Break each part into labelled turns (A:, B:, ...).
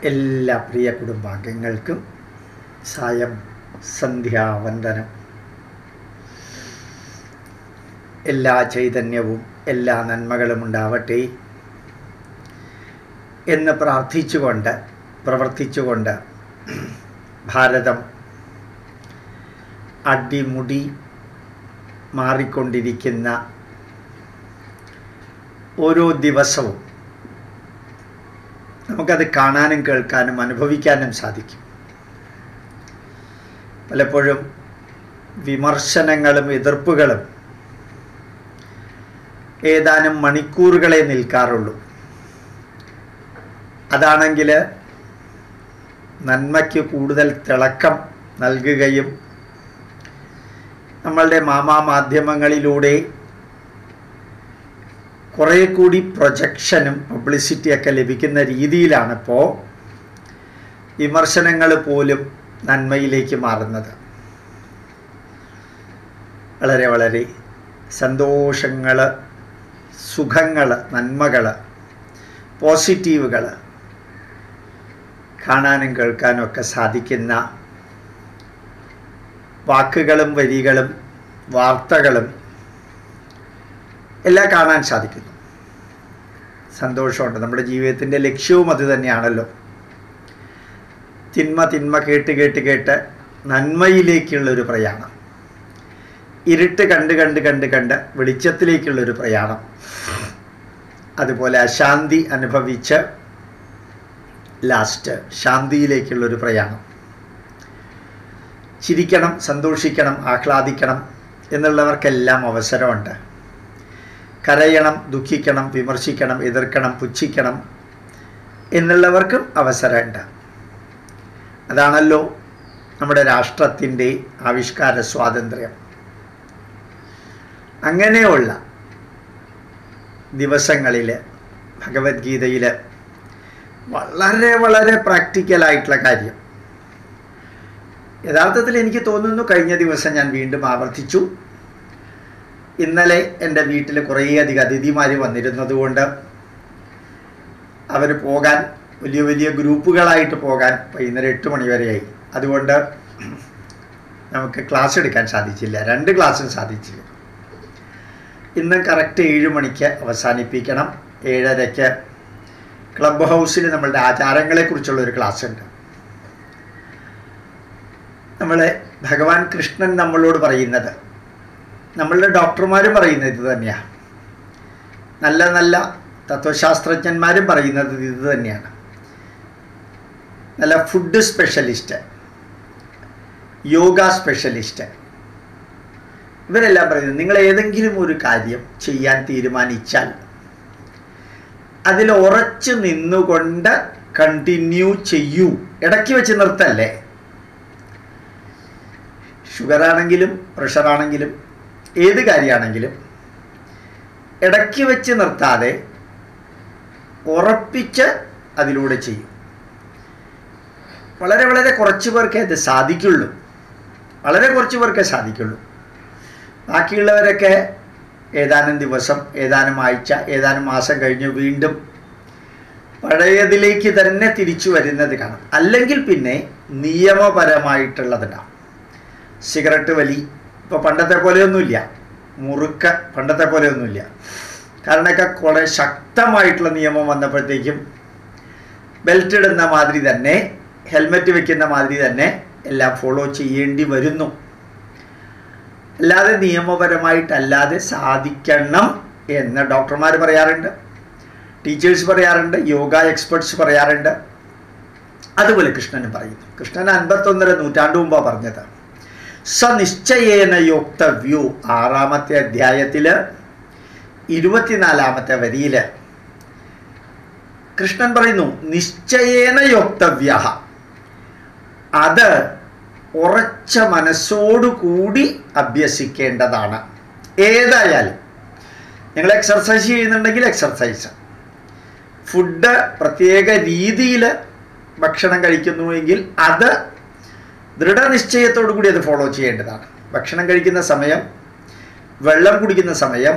A: എല്ലാ പ്രിയ കുടുംബാംഗങ്ങൾക്കും സായം സന്ധ്യാവന്ദനം എല്ലാ ചൈതന്യവും എല്ലാ നന്മകളും ഉണ്ടാവട്ടെ എന്ന് പ്രാർത്ഥിച്ചുകൊണ്ട് പ്രവർത്തിച്ചുകൊണ്ട് ഭാരതം അടിമുടി മാറിക്കൊണ്ടിരിക്കുന്ന ഓരോ ദിവസവും നമുക്കത് കാണാനും കേൾക്കാനും അനുഭവിക്കാനും സാധിക്കും പലപ്പോഴും വിമർശനങ്ങളും എതിർപ്പുകളും ഏതാനും മണിക്കൂറുകളെ നിൽക്കാറുള്ളൂ അതാണെങ്കിൽ നന്മയ്ക്ക് കൂടുതൽ തിളക്കം നൽകുകയും നമ്മളുടെ മാമാ മാധ്യമങ്ങളിലൂടെ കുറേ കൂടി പ്രൊജക്ഷനും പബ്ലിസിറ്റിയൊക്കെ ലഭിക്കുന്ന രീതിയിലാണ് ഇപ്പോൾ വിമർശനങ്ങൾ പോലും നന്മയിലേക്ക് മാറുന്നത് വളരെ വളരെ സന്തോഷങ്ങൾ സുഖങ്ങൾ നന്മകൾ പോസിറ്റീവുകൾ കാണാനും കേൾക്കാനും ഒക്കെ സാധിക്കുന്ന വാക്കുകളും വരികളും വാർത്തകളും എല്ലാം കാണാൻ സാധിക്കുന്നു സന്തോഷമുണ്ട് നമ്മുടെ ജീവിതത്തിൻ്റെ ലക്ഷ്യവും അത് തന്നെയാണല്ലോ തിന്മ തിന്മ കേട്ട് കേട്ട് കേട്ട് നന്മയിലേക്കുള്ളൊരു പ്രയാണം ഇരുട്ട് കണ്ട് കണ്ട് കണ്ട് കണ്ട് വെളിച്ചത്തിലേക്കുള്ളൊരു പ്രയാണം അതുപോലെ അശാന്തി അനുഭവിച്ച് ലാസ്റ്റ് ശാന്തിയിലേക്കുള്ളൊരു പ്രയാണം ചിരിക്കണം സന്തോഷിക്കണം ആഹ്ലാദിക്കണം എന്നുള്ളവർക്കെല്ലാം അവസരമുണ്ട് കരയണം ദുഃഖിക്കണം വിമർശിക്കണം എതിർക്കണം പുച്ഛിക്കണം എന്നുള്ളവർക്കും അവസരമുണ്ട് അതാണല്ലോ നമ്മുടെ രാഷ്ട്രത്തിൻ്റെ ആവിഷ്കാര സ്വാതന്ത്ര്യം അങ്ങനെയുള്ള ദിവസങ്ങളിൽ ഭഗവത്ഗീതയിൽ വളരെ വളരെ പ്രാക്ടിക്കലായിട്ടുള്ള കാര്യം യഥാർത്ഥത്തിൽ എനിക്ക് തോന്നുന്നു കഴിഞ്ഞ ദിവസം ഞാൻ വീണ്ടും ആവർത്തിച്ചു ഇന്നലെ എൻ്റെ വീട്ടിൽ കുറേയധികം അതിഥിമാർ വന്നിരുന്നതുകൊണ്ട് അവർ പോകാൻ വലിയ വലിയ ഗ്രൂപ്പുകളായിട്ട് പോകാൻ വൈകുന്നേരം എട്ട് മണി വരെയായി അതുകൊണ്ട് നമുക്ക് ക്ലാസ് എടുക്കാൻ സാധിച്ചില്ല രണ്ട് ക്ലാസ്സും സാധിച്ചില്ല ഇന്ന് കറക്റ്റ് ഏഴ് മണിക്ക് അവസാനിപ്പിക്കണം ഏഴരയ്ക്ക് ക്ലബ് ഹൗസിൽ നമ്മളുടെ ആചാരങ്ങളെക്കുറിച്ചുള്ള ഒരു ക്ലാസ് ഉണ്ട് നമ്മളെ ഭഗവാൻ കൃഷ്ണൻ നമ്മളോട് പറയുന്നത് നമ്മളുടെ ഡോക്ടർമാരും പറയുന്നത് ഇത് തന്നെയാണ് നല്ല നല്ല തത്വശാസ്ത്രജ്ഞന്മാരും പറയുന്നത് ഇത് തന്നെയാണ് നല്ല ഫുഡ് സ്പെഷ്യലിസ്റ്റ് യോഗ സ്പെഷ്യലിസ്റ്റ് ഇവരെല്ലാം പറയുന്നത് നിങ്ങൾ ഏതെങ്കിലും ഒരു കാര്യം ചെയ്യാൻ തീരുമാനിച്ചാൽ അതിൽ ഉറച്ചു നിന്നുകൊണ്ട് കണ്ടിന്യൂ ചെയ്യൂ ഇടയ്ക്ക് വെച്ച് നിർത്തല്ലേ ഷുഗറാണെങ്കിലും പ്രഷറാണെങ്കിലും ഏത് കാര്യമാണെങ്കിലും ഇടയ്ക്ക് വെച്ച് നിർത്താതെ ഉറപ്പിച്ച് അതിലൂടെ ചെയ്യും വളരെ വളരെ കുറച്ച് പേർക്കേ അത് സാധിക്കുള്ളൂ വളരെ കുറച്ച് പേർക്കേ സാധിക്കുള്ളൂ ബാക്കിയുള്ളവരൊക്കെ ഏതാനും ദിവസം ഏതാനും ആഴ്ച ഏതാനും മാസം കഴിഞ്ഞ് വീണ്ടും പഴയതിലേക്ക് തന്നെ തിരിച്ചു വരുന്നത് കാണും അല്ലെങ്കിൽ പിന്നെ നിയമപരമായിട്ടുള്ളതുണ്ടാവും സിഗരറ്റ് വലി ഇപ്പോൾ പണ്ടത്തെ പോലെയൊന്നുമില്ല മുറുക്ക പണ്ടത്തെ പോലെയൊന്നുമില്ല കാരണമൊക്കെ കുറേ ശക്തമായിട്ടുള്ള നിയമം വന്നപ്പോഴത്തേക്കും ബെൽറ്റ് ഇടുന്ന മാതിരി തന്നെ ഹെൽമെറ്റ് വെക്കുന്ന മാതിരി തന്നെ എല്ലാം ഫോളോ ചെയ്യേണ്ടി വരുന്നു അല്ലാതെ നിയമപരമായിട്ടല്ലാതെ സാധിക്കണം എന്ന് ഡോക്ടർമാർ പറയാറുണ്ട് ടീച്ചേഴ്സ് പറയാറുണ്ട് യോഗ എക്സ്പെർട്സ് പറയാറുണ്ട് അതുപോലെ കൃഷ്ണനും പറയുന്നു കൃഷ്ണൻ അൻപത്തൊന്നര നൂറ്റാണ്ട് മുമ്പാണ് പറഞ്ഞത് സനിശ്ചയേന യോക്തവ്യു ആറാമത്തെ അധ്യായത്തിൽ ഇരുപത്തിനാലാമത്തെ വരിയിൽ കൃഷ്ണൻ പറയുന്നു നിശ്ചയേന യോക്തവ്യ അത് ഉറച്ച മനസ്സോടുകൂടി അഭ്യസിക്കേണ്ടതാണ് ഏതായാലും നിങ്ങൾ എക്സർസൈസ് ചെയ്യുന്നുണ്ടെങ്കിൽ എക്സർസൈസ് ഫുഡ് പ്രത്യേക രീതിയിൽ ഭക്ഷണം കഴിക്കുന്നുവെങ്കിൽ അത് ദൃഢനിശ്ചയത്തോടു കൂടി അത് ഫോളോ ചെയ്യേണ്ടതാണ് ഭക്ഷണം കഴിക്കുന്ന സമയം വെള്ളം കുടിക്കുന്ന സമയം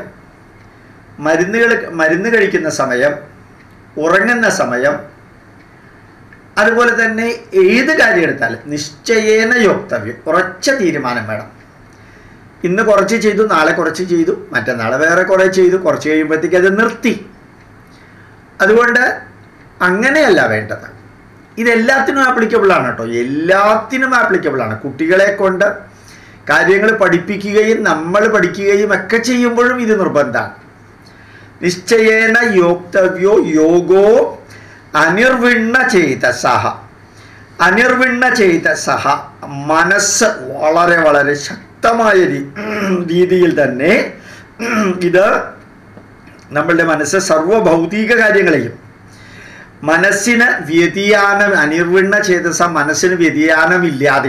A: മരുന്നുകൾ മരുന്ന് കഴിക്കുന്ന സമയം ഉറങ്ങുന്ന സമയം അതുപോലെ തന്നെ ഏത് കാര്യം എടുത്താലും നിശ്ചയേന യോക്തവ്യം ഉറച്ച തീരുമാനം വേണം ഇന്ന് കുറച്ച് ചെയ്തു നാളെ കുറച്ച് ചെയ്തു മറ്റന്നാളെ വേറെ കുറേ ചെയ്തു കുറച്ച് കഴിയുമ്പോഴത്തേക്ക് അത് നിർത്തി അതുകൊണ്ട് അങ്ങനെയല്ല വേണ്ടത് ഇതെല്ലാത്തിനും ആപ്ലിക്കബിൾ ആണ് കേട്ടോ എല്ലാത്തിനും ആപ്ലിക്കബിൾ ആണ് കുട്ടികളെ കൊണ്ട് കാര്യങ്ങൾ പഠിപ്പിക്കുകയും നമ്മൾ പഠിക്കുകയും ഒക്കെ ചെയ്യുമ്പോഴും ഇത് നിർബന്ധമാണ് നിശ്ചയേന യോക്തവ്യോ യോഗോ അനിർവിണ്ണ ചെയ്ത സഹ അനിർവിണ്ണ ചെയ്ത സഹ മനസ്സ് വളരെ വളരെ ശക്തമായ രീ- രീതിയിൽ തന്നെ ഇത് നമ്മളുടെ മനസ്സ് സർവഭൗതിക കാര്യങ്ങളെയും മനസ്സിന് വ്യതിയാനം അനിർവിണ്ണ ചേതസ മനസ്സിന് വ്യതിയാനമില്ലാതെ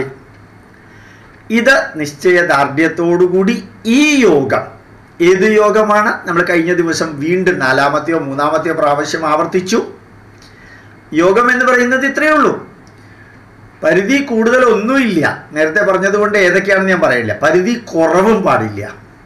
A: ഇത് നിശ്ചയദാർഢ്യത്തോടുകൂടി ഈ യോഗം ഏത് യോഗമാണ് നമ്മൾ കഴിഞ്ഞ ദിവസം വീണ്ടും നാലാമത്തെയോ മൂന്നാമത്തെയോ പ്രാവശ്യം ആവർത്തിച്ചു യോഗം എന്ന് പറയുന്നത് ഇത്രയേ ഉള്ളൂ പരിധി കൂടുതൽ ഒന്നുമില്ല നേരത്തെ പറഞ്ഞതുകൊണ്ട് ഏതൊക്കെയാണെന്ന് ഞാൻ പറയില്ല പരിധി കുറവും പാടില്ല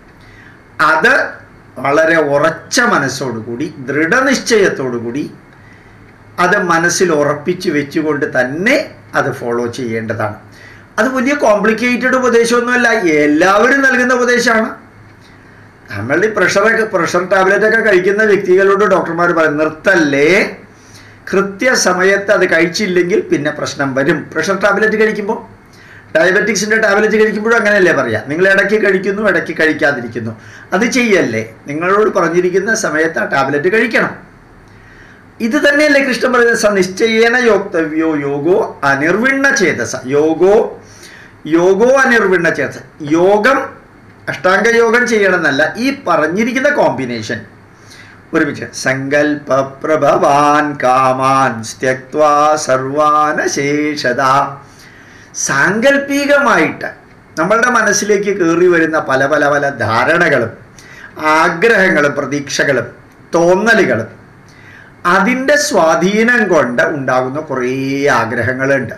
A: അത് വളരെ ഉറച്ച മനസ്സോടുകൂടി ദൃഢനിശ്ചയത്തോടുകൂടി അത് മനസ്സിൽ ഉറപ്പിച്ച് വെച്ചുകൊണ്ട് തന്നെ അത് ഫോളോ ചെയ്യേണ്ടതാണ് അത് വലിയ കോംപ്ലിക്കേറ്റഡ് ഉപദേശമൊന്നുമല്ല എല്ലാവരും നൽകുന്ന ഉപദേശമാണ് നമ്മളുടെ ഈ പ്രഷറൊക്കെ പ്രഷർ ടാബ്ലറ്റ് ഒക്കെ കഴിക്കുന്ന വ്യക്തികളോട് ഡോക്ടർമാർ പറയും നിർത്തല്ലേ കൃത്യസമയത്ത് അത് കഴിച്ചില്ലെങ്കിൽ പിന്നെ പ്രശ്നം വരും പ്രഷർ ടാബ്ലറ്റ് കഴിക്കുമ്പോൾ ഡയബറ്റിക്സിൻ്റെ ടാബ്ലറ്റ് കഴിക്കുമ്പോഴും അങ്ങനെയല്ലേ പറയാം നിങ്ങൾ ഇടയ്ക്ക് കഴിക്കുന്നു ഇടയ്ക്ക് കഴിക്കാതിരിക്കുന്നു അത് ചെയ്യല്ലേ നിങ്ങളോട് പറഞ്ഞിരിക്കുന്ന സമയത്ത് ആ ടാബ്ലറ്റ് കഴിക്കണം ഇത് തന്നെയല്ലേ കൃഷ്ണൻ പറയുന്നത് സ നിശ്ചയേന യോക്തവ്യോ യോഗോ അനിർവിണ്ണ ചേതസ യോഗോ യോഗോ അനിർവിണ്ണ ചേതസ യോഗം അഷ്ടാംഗ യോഗം ചെയ്യണമെന്നല്ല ഈ പറഞ്ഞിരിക്കുന്ന കോമ്പിനേഷൻ ഒരുമിച്ച് സങ്കൽപ്പ പ്രഭവാൻ കാമാൻ സ്ത്യക്വാ സർവാനശേഷത സാങ്കല്പികമായിട്ട് നമ്മളുടെ മനസ്സിലേക്ക് കയറി വരുന്ന പല പല പല ധാരണകളും ആഗ്രഹങ്ങളും പ്രതീക്ഷകളും തോന്നലുകളും അതിൻ്റെ സ്വാധീനം കൊണ്ട് ഉണ്ടാകുന്ന കുറേ ആഗ്രഹങ്ങളുണ്ട്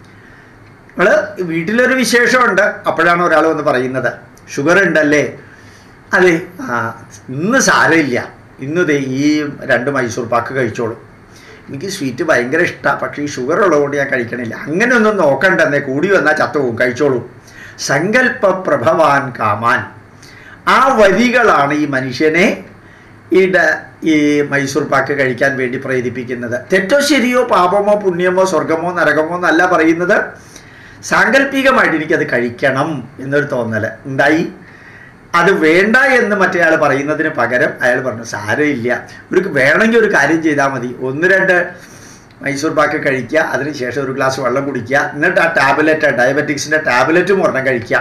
A: നിങ്ങൾ വീട്ടിലൊരു വിശേഷമുണ്ട് അപ്പോഴാണ് ഒരാൾ വന്ന് പറയുന്നത് ഷുഗർ ഉണ്ടല്ലേ അതെ ആ ഇന്ന് സാരമില്ല ഇന്ന് ദേ ഈ രണ്ട് മൈസൂർ പാക്ക് കഴിച്ചോളൂ എനിക്ക് സ്വീറ്റ് ഭയങ്കര ഇഷ്ടമാണ് പക്ഷേ ഈ ഷുഗർ ഉള്ളതുകൊണ്ട് ഞാൻ കഴിക്കണില്ല അങ്ങനെയൊന്നും നോക്കണ്ടെന്നേ കൂടി വന്നാൽ ചത്തുപോകും കഴിച്ചോളൂ സങ്കല്പ പ്രഭവാൻ കാമാൻ ആ വരികളാണ് ഈ മനുഷ്യനെ ഇട ഈ മൈസൂർ പാക്ക് കഴിക്കാൻ വേണ്ടി പ്രേരിപ്പിക്കുന്നത് തെറ്റോ ശരിയോ പാപമോ പുണ്യമോ സ്വർഗമോ നരകമോ എന്നല്ല പറയുന്നത് സാങ്കല്പികമായിട്ട് എനിക്കത് കഴിക്കണം എന്നൊരു തോന്നൽ ഉണ്ടായി അത് വേണ്ട എന്ന് മറ്റേയാൾ പറയുന്നതിന് പകരം അയാൾ പറഞ്ഞു സാരമില്ല ഒരു വേണമെങ്കിൽ ഒരു കാര്യം ചെയ്താൽ മതി ഒന്ന് രണ്ട് മൈസൂർ പാക്ക് കഴിക്കുക അതിനുശേഷം ഒരു ഗ്ലാസ് വെള്ളം കുടിക്കുക എന്നിട്ട് ആ ടാബ്ലറ്റ് ഡയബറ്റിക്സിൻ്റെ ടാബ്ലറ്റും ഒരെണ്ണം കഴിക്കുക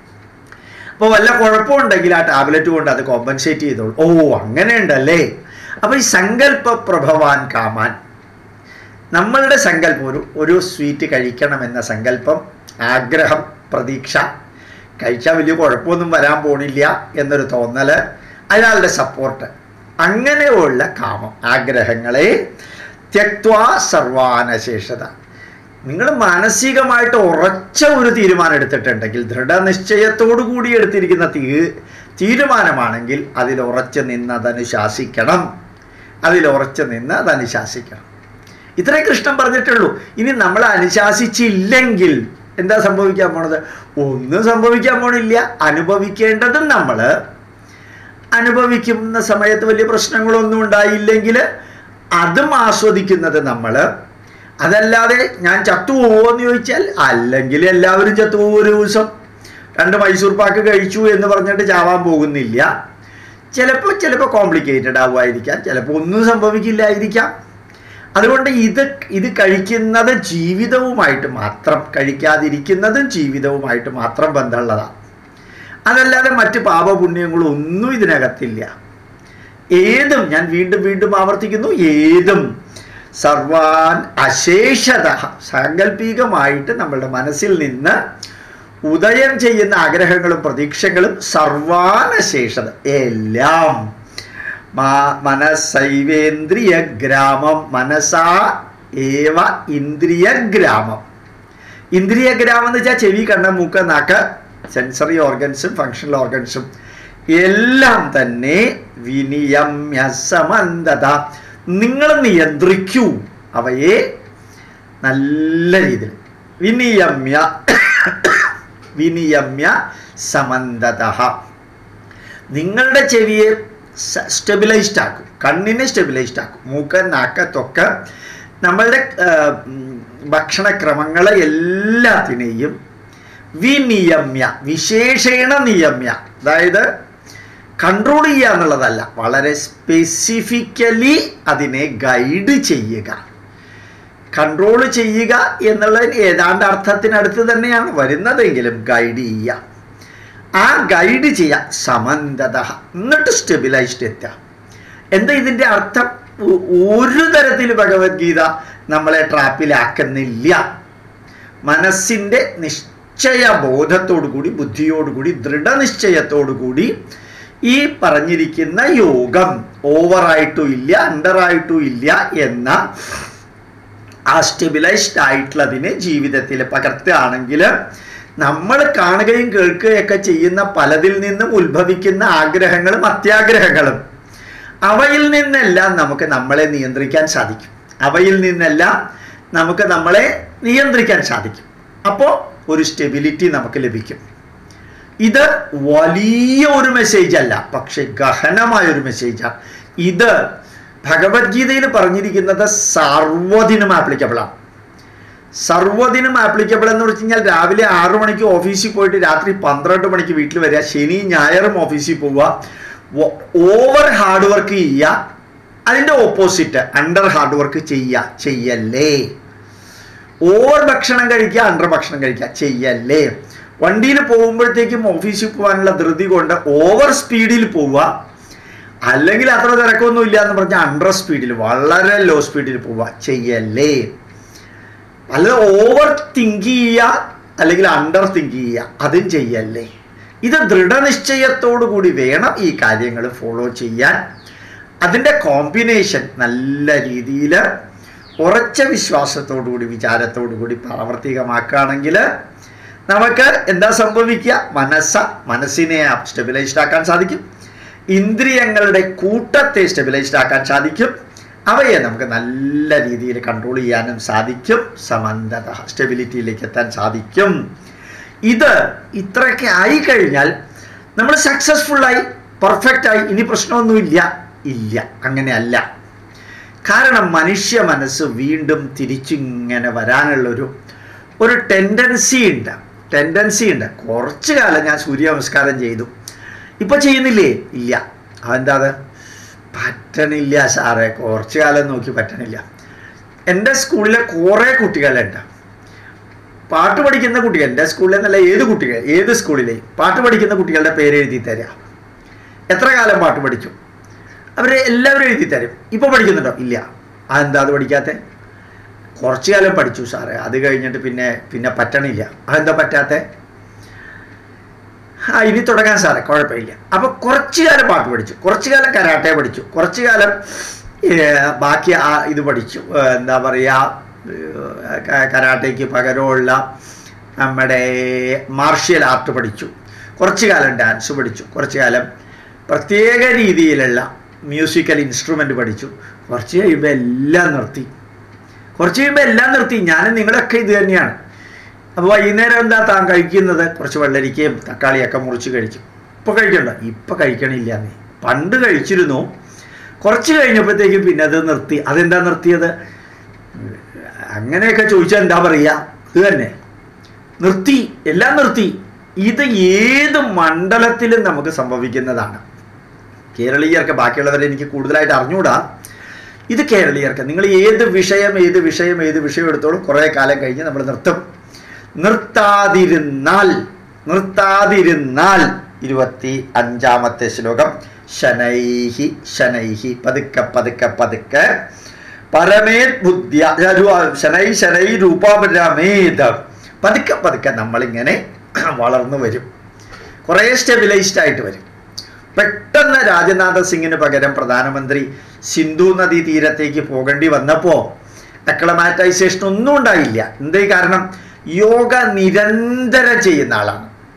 A: അപ്പോൾ വല്ല കുഴപ്പമുണ്ടെങ്കിൽ ആ ടാബ്ലറ്റ് കൊണ്ട് അത് കോമ്പൻസേറ്റ് ചെയ്തോളൂ ഓ അങ്ങനെയുണ്ടല്ലേ അപ്പോൾ ഈ സങ്കല്പ പ്രഭവാൻ കാമാൻ നമ്മളുടെ സങ്കല്പം ഒരു ഒരു സ്വീറ്റ് കഴിക്കണമെന്ന സങ്കല്പം ആഗ്രഹം പ്രതീക്ഷ കഴിച്ചാൽ വലിയ കുഴപ്പമൊന്നും വരാൻ പോണില്ല എന്നൊരു തോന്നല് അയാളുടെ സപ്പോർട്ട് അങ്ങനെയുള്ള കാമം ആഗ്രഹങ്ങളെ ത്യക്വാ സർവാനശേഷത നിങ്ങൾ മാനസികമായിട്ട് ഉറച്ച ഒരു തീരുമാനം എടുത്തിട്ടുണ്ടെങ്കിൽ ദൃഢനിശ്ചയത്തോടു കൂടി എടുത്തിരിക്കുന്ന തീ തീരുമാനമാണെങ്കിൽ അതിൽ ഉറച്ചു നിന്ന് അതനുശാസിക്കണം അതിൽ ഉറച്ചു നിന്ന് അതനുശാസിക്കണം ഇത്രേ കൃഷ്ണൻ പറഞ്ഞിട്ടുള്ളൂ ഇനി നമ്മൾ അനുശാസിച്ചില്ലെങ്കിൽ എന്താ സംഭവിക്കാൻ പോണത് ഒന്നും സംഭവിക്കാൻ പോണില്ല അനുഭവിക്കേണ്ടതും നമ്മൾ അനുഭവിക്കുന്ന സമയത്ത് വലിയ പ്രശ്നങ്ങളൊന്നും ഉണ്ടായില്ലെങ്കിൽ അതും ആസ്വദിക്കുന്നത് നമ്മൾ അതല്ലാതെ ഞാൻ ചത്തുപോകുമോ എന്ന് ചോദിച്ചാൽ അല്ലെങ്കിൽ എല്ലാവരും ചത്തുപോകും ഒരു ദിവസം രണ്ട് മൈസൂർ പാക്ക് കഴിച്ചു എന്ന് പറഞ്ഞിട്ട് ചാവാൻ പോകുന്നില്ല ചിലപ്പോൾ ചിലപ്പോൾ കോംപ്ലിക്കേറ്റഡ് ആവുമായിരിക്കാം ചിലപ്പോൾ ഒന്നും സംഭവിക്കില്ലായിരിക്കാം അതുകൊണ്ട് ഇത് ഇത് കഴിക്കുന്നത് ജീവിതവുമായിട്ട് മാത്രം കഴിക്കാതിരിക്കുന്നതും ജീവിതവുമായിട്ട് മാത്രം ബന്ധമുള്ളതാണ് അതല്ലാതെ മറ്റ് പാപപുണ്യങ്ങളും ഒന്നും ഇതിനകത്തില്ല ഏതും ഞാൻ വീണ്ടും വീണ്ടും ആവർത്തിക്കുന്നു ഏതും സർവാൻ അശേഷത സാങ്കല്പികമായിട്ട് നമ്മളുടെ മനസ്സിൽ നിന്ന് ഉദയം ചെയ്യുന്ന ആഗ്രഹങ്ങളും പ്രതീക്ഷകളും സർവാനശേഷത എല്ലാം മനസ്സൈവേന്ദ്രിയ ഗ്രാമം മനസാ ഏവ ഇന്ദ്രിയ ഗ്രാമം ഇന്ദ്രിയ ഗ്രാമം എന്ന് വെച്ചാൽ ചെവി കണ്ണ മൂക്ക് നാക്ക് സെൻസറി ഓർഗൻസും ഫങ്ഷണൽ ഓർഗൻസും എല്ലാം തന്നെ വിനിയമ സമന്തത നിങ്ങൾ നിയന്ത്രിക്കൂ അവയെ നല്ല രീതിയിൽ വിനിയമ്യ വിനിയമ്യ സമന്തത നിങ്ങളുടെ ചെവിയെ സ്റ്റെബിലൈസ്ഡ് ആക്കും കണ്ണിനെ സ്റ്റെബിലൈസ്ഡ് ആക്കും മൂക്ക് നാക്ക് തൊക്ക് നമ്മളുടെ ആ, ഉം, ഭക്ഷണക്രമങ്ങളെ എല്ലാത്തിനെയും വിനിയമ്യ വിശേഷേണ നിയമ്യ അതായത് കൺട്രോൾ ചെയ്യുക എന്നുള്ളതല്ല വളരെ സ്പെസിഫിക്കലി അതിനെ ഗൈഡ് ചെയ്യുക കൺട്രോൾ ചെയ്യുക എന്നുള്ളതിന് ഏതാണ്ട് അർത്ഥത്തിനടുത്ത് തന്നെയാണ് വരുന്നതെങ്കിലും ഗൈഡ് ചെയ്യുക ആ ഗൈഡ് ചെയ്യുക സമന്തത എന്നിട്ട് സ്റ്റെബിലൈസ്ഡ് എത്തുക എന്താ ഇതിൻ്റെ അർത്ഥം ഒ- ഒരു തരത്തിൽ ഭഗവത്ഗീത നമ്മളെ ട്രാപ്പിലാക്കുന്നില്ല മനസ്സിൻ്റെ നിശ്ചയ ബോധത്തോടുകൂടി ബുദ്ധിയോടുകൂടി ദൃഢനിശ്ചയത്തോടുകൂടി ഈ പറഞ്ഞിരിക്കുന്ന യോഗം ഓവറായിട്ടും ഇല്ല അണ്ടറായിട്ടും ഇല്ല എന്ന ആ സ്റ്റെബിലൈസ്ഡ് ആയിട്ടുള്ളതിനെ ജീവിതത്തിൽ പകർത്തുകയാണെങ്കിൽ നമ്മൾ കാണുകയും കേൾക്കുകയൊക്കെ ചെയ്യുന്ന പലതിൽ നിന്നും ഉത്ഭവിക്കുന്ന ആഗ്രഹങ്ങളും അത്യാഗ്രഹങ്ങളും അവയിൽ നിന്നെല്ലാം നമുക്ക് നമ്മളെ നിയന്ത്രിക്കാൻ സാധിക്കും അവയിൽ നിന്നെല്ലാം നമുക്ക് നമ്മളെ നിയന്ത്രിക്കാൻ സാധിക്കും അപ്പോൾ ഒരു സ്റ്റെബിലിറ്റി നമുക്ക് ലഭിക്കും ഇത് വലിയ ഒരു മെസ്സേജ് അല്ല പക്ഷെ ഗഹനമായ ഒരു മെസ്സേജാണ് ഇത് ഭഗവത്ഗീതയിൽ പറഞ്ഞിരിക്കുന്നത് സർവ്വതിനും ആപ്ലിക്കബിൾ ആണ് സർവ്വതിനും ആപ്ലിക്കബിൾ എന്ന് വെച്ച് കഴിഞ്ഞാൽ രാവിലെ ആറു മണിക്ക് ഓഫീസിൽ പോയിട്ട് രാത്രി പന്ത്രണ്ട് മണിക്ക് വീട്ടിൽ വരിക ശനി ഞായറും ഓഫീസിൽ പോവുക ഓവർ ഹാർഡ് വർക്ക് ചെയ്യുക അതിൻ്റെ ഓപ്പോസിറ്റ് അണ്ടർ ഹാർഡ് വർക്ക് ചെയ്യുക ചെയ്യല്ലേ ഓവർ ഭക്ഷണം കഴിക്കുക അണ്ടർ ഭക്ഷണം കഴിക്കുക ചെയ്യല്ലേ വണ്ടിയിൽ പോകുമ്പോഴത്തേക്കും ഓഫീസിൽ പോകാനുള്ള ധൃതി കൊണ്ട് ഓവർ സ്പീഡിൽ പോവുക അല്ലെങ്കിൽ അത്ര തിരക്കൊന്നും ഇല്ല എന്ന് പറഞ്ഞാൽ അണ്ടർ സ്പീഡിൽ വളരെ ലോ സ്പീഡിൽ പോവുക ചെയ്യല്ലേ അല്ലാതെ ഓവർ തിങ്ക് ചെയ്യുക അല്ലെങ്കിൽ അണ്ടർ തിങ്ക് ചെയ്യുക അതും ചെയ്യല്ലേ ഇത് ദൃഢനിശ്ചയത്തോടു കൂടി വേണം ഈ കാര്യങ്ങൾ ഫോളോ ചെയ്യാൻ അതിൻ്റെ കോമ്പിനേഷൻ നല്ല രീതിയിൽ ഉറച്ച വിശ്വാസത്തോടു കൂടി വിചാരത്തോടു കൂടി പ്രാവർത്തികമാക്കുകയാണെങ്കിൽ നമുക്ക് എന്താ സംഭവിക്കുക മനസ്സ മനസ്സിനെ സ്റ്റെബിലൈസ്ഡ് ആക്കാൻ സാധിക്കും ഇന്ദ്രിയങ്ങളുടെ കൂട്ടത്തെ സ്റ്റെബിലൈസ്ഡ് ആക്കാൻ സാധിക്കും അവയെ നമുക്ക് നല്ല രീതിയിൽ കൺട്രോൾ ചെയ്യാനും സാധിക്കും സമന്തത സ്റ്റെബിലിറ്റിയിലേക്ക് എത്താൻ സാധിക്കും ഇത് ഇത്രയൊക്കെ ആയി കഴിഞ്ഞാൽ നമ്മൾ സക്സസ്ഫുള്ളായി പെർഫെക്റ്റായി ഇനി പ്രശ്നമൊന്നുമില്ല ഇല്ല അങ്ങനെയല്ല കാരണം മനുഷ്യ മനസ്സ് വീണ്ടും തിരിച്ചിങ്ങനെ വരാനുള്ളൊരു ഒരു ടെൻഡൻസി ഉണ്ട് ടെൻഡൻസി ഉണ്ട് കുറച്ച് കാലം ഞാൻ സൂര്യ നമസ്കാരം ചെയ്തു ഇപ്പൊ ചെയ്യുന്നില്ലേ ഇല്ല അതെന്താ അത് പറ്റണില്ല സാറേ കുറച്ച് കാലം നോക്കി പറ്റണില്ല എൻ്റെ സ്കൂളിലെ കുറേ കുട്ടികളുണ്ട് പാട്ട് പഠിക്കുന്ന കുട്ടികൾ എൻ്റെ സ്കൂളിലെ എന്നല്ല ഏത് കുട്ടികൾ ഏത് സ്കൂളിലെ പാട്ട് പഠിക്കുന്ന കുട്ടികളുടെ പേര് എഴുതി തരാം എത്ര കാലം പാട്ട് പഠിച്ചു അവർ എല്ലാവരും എഴുതി തരും ഇപ്പോൾ പഠിക്കുന്നുണ്ടോ ഇല്ല അതെന്താ അത് പഠിക്കാത്തെ കുറച്ച് കാലം പഠിച്ചു സാറേ അത് കഴിഞ്ഞിട്ട് പിന്നെ പിന്നെ പറ്റണില്ല അതെന്താ പറ്റാത്തെ ആ ഇനി തുടങ്ങാൻ സാറേ കുഴപ്പമില്ല അപ്പൊ കുറച്ചു കാലം പാട്ട് പഠിച്ചു കുറച്ചു കാലം കരാട്ടെ പഠിച്ചു കുറച്ചു കാലം ഏ, ബാക്കി ആ ഇത് പഠിച്ചു ഏ, എന്താ പറയുക കരാട്ടയ്ക്ക് പകരമുള്ള നമ്മുടെ മാർഷ്യൽ ആർട്ട് പഠിച്ചു കുറച്ചു കാലം ഡാൻസ് പഠിച്ചു കുറച്ചു കാലം പ്രത്യേക രീതിയിലുള്ള മ്യൂസിക്കൽ ഇൻസ്ട്രുമെൻ്റ് പഠിച്ചു കുറച്ച് കഴിയുമ്പോൾ എല്ലാം നിർത്തി കുറച്ച് കഴിയുമ്പോൾ എല്ലാം നിർത്തി ഞാനും നിങ്ങളൊക്കെ ഇത് തന്നെയാണ് അപ്പോൾ വൈകുന്നേരം എന്താ താൻ കഴിക്കുന്നത് കുറച്ച് വെള്ളരിക്കയും തക്കാളിയൊക്കെ മുറിച്ച് കഴിക്കും ഇപ്പോൾ കഴിക്കണ്ട ഇപ്പം കഴിക്കണില്ല നീ പണ്ട് കഴിച്ചിരുന്നു കുറച്ച് കഴിഞ്ഞപ്പോഴത്തേക്കും പിന്നെ അത് നിർത്തി അതെന്താ നിർത്തിയത് അങ്ങനെയൊക്കെ ചോദിച്ചാൽ എന്താ പറയുക ഇത് തന്നെ നിർത്തി എല്ലാം നിർത്തി ഇത് ഏത് മണ്ഡലത്തിലും നമുക്ക് സംഭവിക്കുന്നതാണ് കേരളീയർക്ക് ബാക്കിയുള്ളവരെ എനിക്ക് കൂടുതലായിട്ട് അറിഞ്ഞുകൂടാ ഇത് കേരളീയർക്ക് നിങ്ങൾ ഏത് വിഷയം ഏത് വിഷയം ഏത് വിഷയം എടുത്തോളും കുറേ കാലം കഴിഞ്ഞ് നമ്മൾ നിർത്തും നിർത്താതിരുന്നാൽ നിർത്താതിരുന്നാൽ ഇരുപത്തി അഞ്ചാമത്തെ ശ്ലോകം ശനൈഹി ശനൈഹി പതുക്കെ പതുക്കെ പതുക്കെ പരമേത് ബുദ്ധ്യ ശനൈ ശനൈ രൂപാപരമേത് പതുക്കെ പതുക്കെ നമ്മളിങ്ങനെ വളർന്നു വരും കുറേ സ്റ്റെബിലൈസ്ഡ് ആയിട്ട് വരും പെട്ടെന്ന് രാജനാഥ സിംഗിന് പകരം പ്രധാനമന്ത്രി സിന്ധു നദീ തീരത്തേക്ക് പോകേണ്ടി വന്നപ്പോൾ അക്ലമാറ്റൈസേഷൻ ഒന്നും ഉണ്ടായില്ല എന്തേ കാരണം യോഗ നിരന്തരം ചെയ്യുന്ന ആളാണ്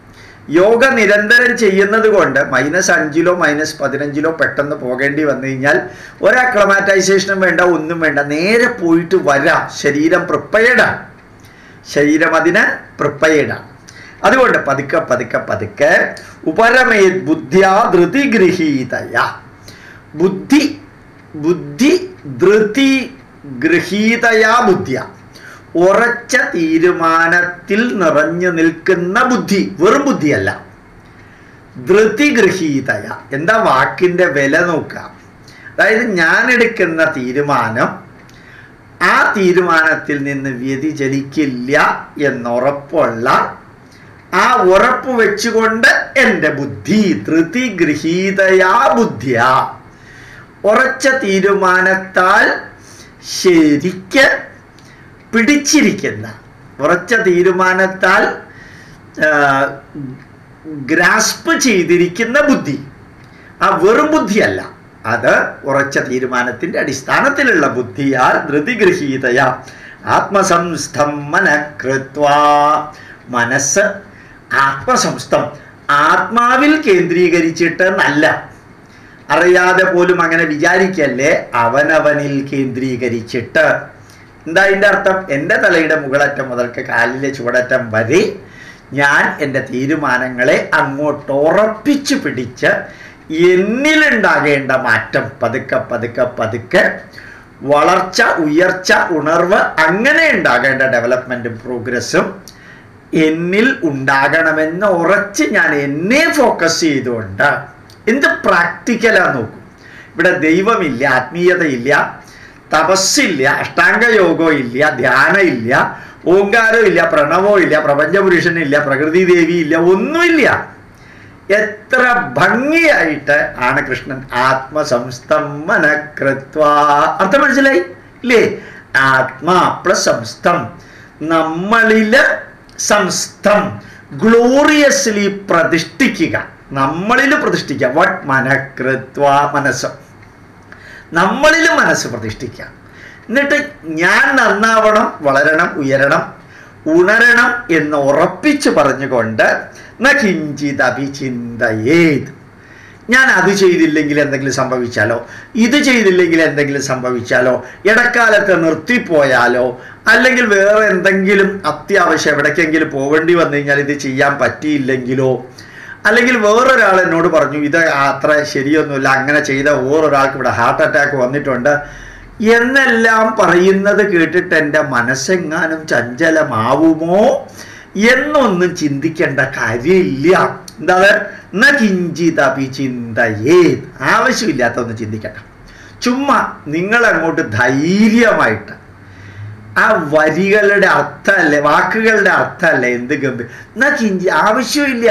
A: യോഗ നിരന്തരം ചെയ്യുന്നത് കൊണ്ട് മൈനസ് അഞ്ചിലോ മൈനസ് പതിനഞ്ചിലോ പെട്ടെന്ന് പോകേണ്ടി വന്നു കഴിഞ്ഞാൽ ഒരു അക്ലമാറ്റൈസേഷനും വേണ്ട ഒന്നും വേണ്ട നേരെ പോയിട്ട് വരാം ശരീരം പ്രിപ്പയർഡാണ് ശരീരം അതിന് പ്രിപ്പയർഡാണ് അതുകൊണ്ട് പതുക്കെ പതുക്കെ പതുക്കെ ഉപരമേ ബുദ്ധ്യാ ധൃതി ഗൃഹീതയ ബുദ്ധി ബുദ്ധി ധൃതി ഗൃഹീതയാ ബുദ്ധിയ ഉറച്ച തീരുമാനത്തിൽ നിറഞ്ഞു നിൽക്കുന്ന ബുദ്ധി വെറും ബുദ്ധിയല്ല ധൃതി ഗൃഹീതയ എന്താ വാക്കിന്റെ വില നോക്കാം അതായത് ഞാൻ എടുക്കുന്ന തീരുമാനം ആ തീരുമാനത്തിൽ നിന്ന് വ്യതിചലിക്കില്ല എന്നുറപ്പുള്ള ആ ഉറപ്പ് വെച്ചുകൊണ്ട് എൻ്റെ ബുദ്ധി ധൃതി ഗൃഹീതയാ ബുദ്ധിയ ഉറച്ച തീരുമാനത്താൽ ശരിക്ക് പിടിച്ചിരിക്കുന്ന ഉറച്ച തീരുമാനത്താൽ ഗ്രാസ്പ് ചെയ്തിരിക്കുന്ന ബുദ്ധി ആ വെറും ബുദ്ധിയല്ല അത് ഉറച്ച തീരുമാനത്തിന്റെ അടിസ്ഥാനത്തിലുള്ള ബുദ്ധിയാൽ ധൃതിഗൃഹീതയ ആത്മസംസ്ഥം മനഃകൃത്വ മനസ്സ് ആത്മസംസ്ഥം ആത്മാവിൽ കേന്ദ്രീകരിച്ചിട്ട് നല്ല അറിയാതെ പോലും അങ്ങനെ വിചാരിക്കല്ലേ അവനവനിൽ കേന്ദ്രീകരിച്ചിട്ട് എന്താ അതിൻ്റെ അർത്ഥം എൻ്റെ തലയുടെ മുകളറ്റം മുതൽക്ക് കാലിലെ ചുവടറ്റം വരെ ഞാൻ എൻ്റെ തീരുമാനങ്ങളെ അങ്ങോട്ട് ഉറപ്പിച്ചു പിടിച്ച് എന്നിലുണ്ടാകേണ്ട മാറ്റം പതുക്കെ പതുക്കെ പതുക്കെ വളർച്ച ഉയർച്ച ഉണർവ് അങ്ങനെ ഉണ്ടാകേണ്ട ഡെവലപ്മെൻറ്റും പ്രോഗ്രസ്സും എന്നിൽ ഉണ്ടാകണമെന്ന് ഉറച്ച് ഞാൻ എന്നെ ഫോക്കസ് ചെയ്തുകൊണ്ട് എന്ത് പ്രാക്ടിക്കലാ നോക്കും ഇവിടെ ദൈവമില്ല ആത്മീയതയില്ല തപസ്സില്ല അഷ്ടാംഗ യോഗോ ഇല്ല ധ്യാനം ഇല്ല ഓങ്കാരം ഇല്ല പ്രണവോ ഇല്ല പ്രപഞ്ചപുരുഷനില്ല പ്രകൃതി ദേവി ഇല്ല ഒന്നുമില്ല എത്ര ഭംഗിയായിട്ട് ആണ് കൃഷ്ണൻ ആത്മസംസ്തംഭനകൃത്വ അർത്ഥം മനസ്സിലായി ഇല്ലേ ആത്മാ പ്ലസ് സംസ്ഥം നമ്മളില് സംസ്ഥം ഗ്ലോറിയസ്ലി പ്രതിഷ്ഠിക്കുക നമ്മളിൽ പ്രതിഷ്ഠിക്കുക വട്ട് മനകൃത്വ മനസ്സ് നമ്മളിൽ മനസ്സ് പ്രതിഷ്ഠിക്കുക എന്നിട്ട് ഞാൻ നന്നാവണം വളരണം ഉയരണം ഉണരണം എന്ന് ഉറപ്പിച്ചു പറഞ്ഞുകൊണ്ട് ന കിഞ്ചിത് അഭിചിന്തയേത് ഞാൻ അത് ചെയ്തില്ലെങ്കിൽ എന്തെങ്കിലും സംഭവിച്ചാലോ ഇത് ചെയ്തില്ലെങ്കിൽ എന്തെങ്കിലും സംഭവിച്ചാലോ ഇടക്കാലത്ത് നിർത്തിപ്പോയാലോ അല്ലെങ്കിൽ വേറെ എന്തെങ്കിലും അത്യാവശ്യം എവിടേക്കെങ്കിലും പോവേണ്ടി വന്നു കഴിഞ്ഞാൽ ഇത് ചെയ്യാൻ പറ്റിയില്ലെങ്കിലോ അല്ലെങ്കിൽ വേറൊരാൾ എന്നോട് പറഞ്ഞു ഇത് അത്ര ശരിയൊന്നുമില്ല അങ്ങനെ ചെയ്ത വേറൊരാൾക്ക് ഇവിടെ ഹാർട്ട് അറ്റാക്ക് വന്നിട്ടുണ്ട് എന്നെല്ലാം പറയുന്നത് കേട്ടിട്ട് എൻ്റെ മനസ്സെങ്ങാനും ചഞ്ചലമാവുമോ എന്നൊന്നും ചിന്തിക്കേണ്ട കാര്യമില്ല എന്താ ന കിഞ്ചിതപി ചിന്തയേ ആവശ്യമില്ലാത്തൊന്ന് ചിന്തിക്കട്ടെ ചുമ്മാ നിങ്ങൾ അങ്ങോട്ട് ധൈര്യമായിട്ട് ആ വരികളുടെ അർത്ഥമല്ലേ വാക്കുകളുടെ അർത്ഥമല്ലേ എന്ത് ഗംഭീര ന കിഞ്ചി ആവശ്യമില്ല